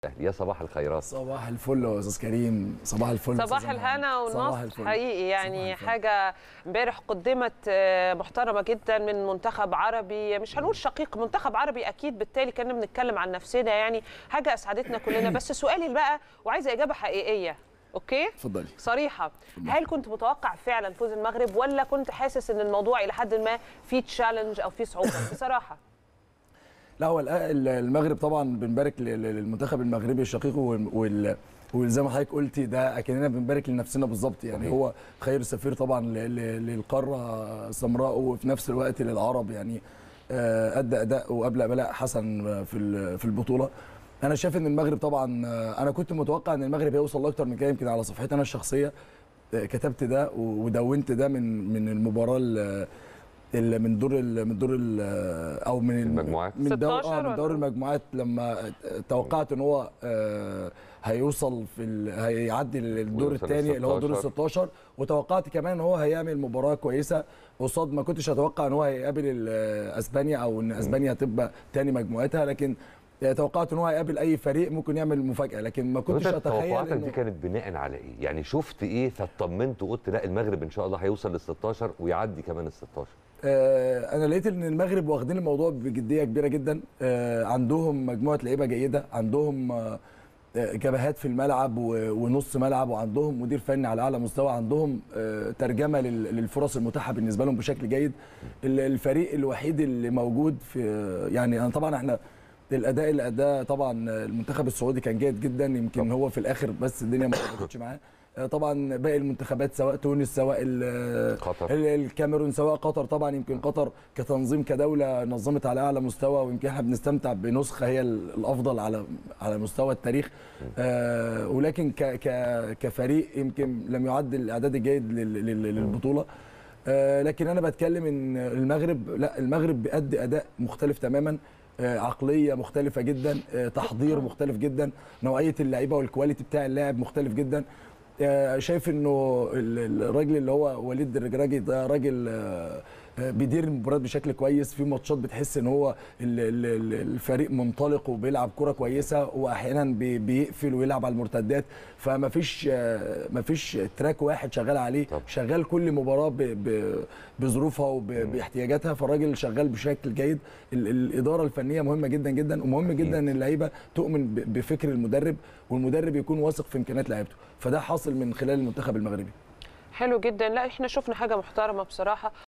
يا صباح الخيرات صباح الفل يا استاذ كريم صباح الفل صباح أستاذة الهنا محمد. صباح والنصر الفل. حقيقي يعني صباح الفل. حاجه امبارح قدمت آه، محترمه جدا من منتخب عربي مش هنقول شقيق منتخب عربي اكيد بالتالي كنا بنتكلم عن نفسنا يعني حاجه اسعدتنا كلنا بس سؤالي بقى وعايزه اجابه حقيقيه اوكي اتفضلي صريحه هل كنت متوقع فعلا فوز المغرب ولا كنت حاسس ان الموضوع الى حد ما في تشالنج او في صعوبه بصراحه لا هو الآ- ال- المغرب طبعا بنبارك ل- ل- للمنتخب المغربي الشقيق وال- وال وزي ما حضرتك قلتي ده اكننا بنبارك لنفسنا بالظبط يعني صحيح. هو خير سفير طبعا ل- ل- للقاره السمراء وفي نفس الوقت للعرب يعني آه، ادى اداء وابلغ بلاء حسن في ال- في البطوله انا شايف ان المغرب طبعا آه، انا كنت متوقع ان المغرب هيوصل لاكتر من كده يمكن على صفحتي انا الشخصيه آه، كتبت ده ودونت ده من من المباراه ال- ال- من دور ال- من دور ال- او من ال- المجموعات. من دور 16 اه من ولا؟ دور المجموعات لما توقعت ان هو آه، هيوصل في ال... هيعدي الدور ويوصل الثاني اللي هو دور ال 16. 16 وتوقعت كمان ان هو هيعمل مباراه كويسه قصاد ما كنتش اتوقع ان هو هيقابل ال- اسبانيا او ان اسبانيا هتبقى ثاني مجموعتها لكن توقعت ان هو هيقابل اي فريق ممكن يعمل مفاجاه لكن ما طب كنتش انت اتخيل توقعاتك دي انه كانت بناء على ايه؟ يعني شفت ايه فاطمنت وقلت لا المغرب ان شاء الله هيوصل لل 16 ويعدي كمان ال 16 آه، انا لقيت ان المغرب واخدين الموضوع بجديه كبيره جدا آه، عندهم مجموعه لعيبه جيده عندهم آه، آه، جبهات في الملعب و- ونص ملعب وعندهم مدير فني على اعلى مستوى عندهم آه، ترجمه لل- للفرص المتاحه بالنسبه لهم بشكل جيد ال- الفريق الوحيد اللي موجود في يعني أنا طبعا احنا الاداء اللي اداه طبعا المنتخب السعودي كان جيد جدا يمكن هو في الاخر بس الدنيا ما ظبطتش معاه آه، طبعا باقي المنتخبات سواء تونس سواء ال- قطر. ال- الكاميرون سواء قطر طبعا يمكن قطر كتنظيم كدوله نظمت على اعلى مستوى ويمكن احنا بنستمتع بنسخه هي ال- الافضل على على مستوى التاريخ آه ولكن ك ك كفريق يمكن لم يعد الاعداد الجيد لل- لل- للبطوله آه لكن انا بتكلم ان المغرب لا المغرب بيأدي اداء مختلف تماما آه، عقليه مختلفه جدا آه، تحضير مختلف جدا نوعيه اللعيبه والكواليتي بتاع اللاعب مختلف جدا آه، شايف انه ال- الراجل اللي هو وليد الرجراجي ده راجل آه، آه، بيدير المباريات بشكل كويس في ماتشات بتحس ان هو ال- ال- ال- الفريق منطلق وبيلعب كرة كويسه واحيانا بي- بيقفل ويلعب على المرتدات فما فيش آه، ما فيش تراك واحد شغال عليه طب. شغال كل مباراه ب- ب- بظروفها وباحتياجاتها فالراجل شغال بشكل جيد ال- الاداره الفنيه مهمه جدا جدا ومهم جدا ان اللعيبه تؤمن ب- بفكر المدرب والمدرب يكون واثق في امكانيات لعيبته فده حاصل من خلال المنتخب المغربي حلو جدا لا احنا شفنا حاجه محترمه بصراحه